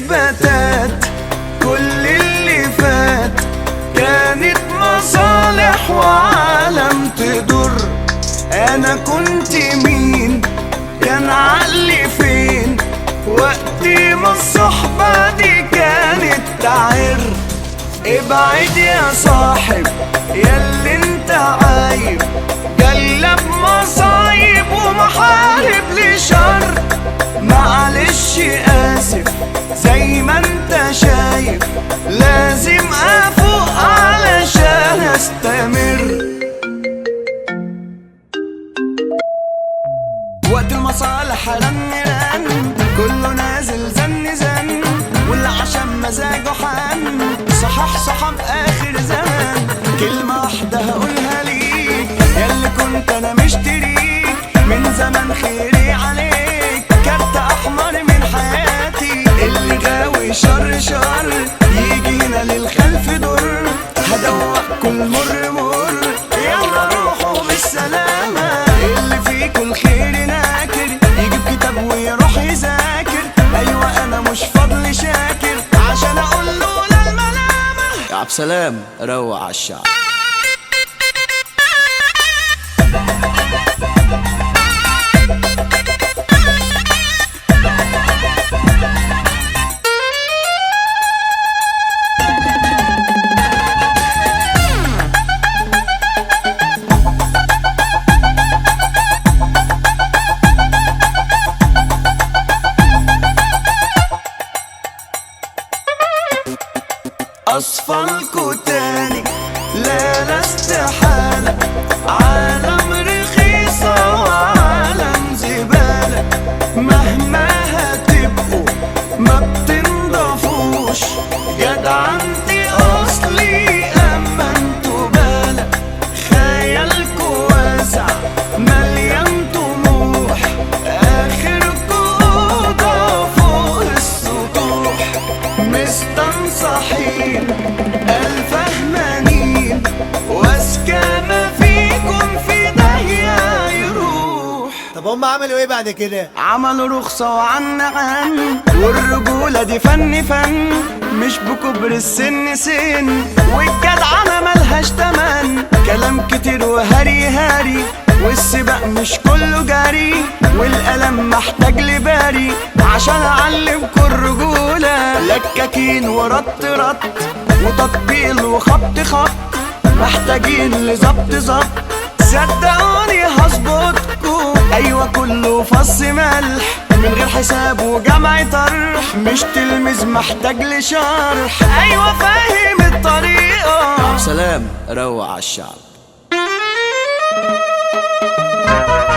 اثباتات كل اللي فات كانت مصالح وعالم تضر انا كنت مين كان عقلي فين وقت ما الصحبة دي كانت تعر ابعد يا صاحب ياللي انت عايب جلب مصايب ومحارب لشر معلش اسف زي ما انت شايف لازم افوق علشان استمر وقت المصالح رن رن كله نازل زن زن واللي عشان مزاجه حن صحح صحاب اخر زمان كلمة واحدة هقولها ليك ياللي كنت انا مشتريك من زمان خيري عليك كارت احمر من حياتي اللي غاوي شر شر يجي هنا للخلف در هدوق كل مر مر يلا روحوا بالسلامة اللي فيكوا الخير ناكر يجيب كتاب ويروح يذاكر ايوه انا مش فضل شاكر عشان اقول له لا الملامة يا عبد سلام روع على الشعب أصفالكوا تاني لا لا استحالة عالم رخيصة وعالم زبالة مهما هتبقوا ما بتنضفوش جدع انت أصلي أما انتوا بالة خيالكوا واسع مليان طموح آخركوا أوضة فوق السطوح مستنصحين الفهمانين واذكى ما فيكم في داهية يروح طب هم عملوا ايه بعد كده؟ عملوا رخصة وعن عن والرجولة دي فن فن مش بكبر السن سن والجدعنة ملهاش تمن كلام كتير وهري هاري والسباق مش كله جري والقلم محتاج لباري عشان اعلمكوا الرجولة لكاكين ورط رط وتطبيل وخبط خط محتاجين لظبط ظبط صدقوني هظبطكوا ايوه كله فص ملح من غير حساب وجمع طرح مش تلميذ محتاج لشرح ايوه فاهم الطريقه سلام روع على الشعب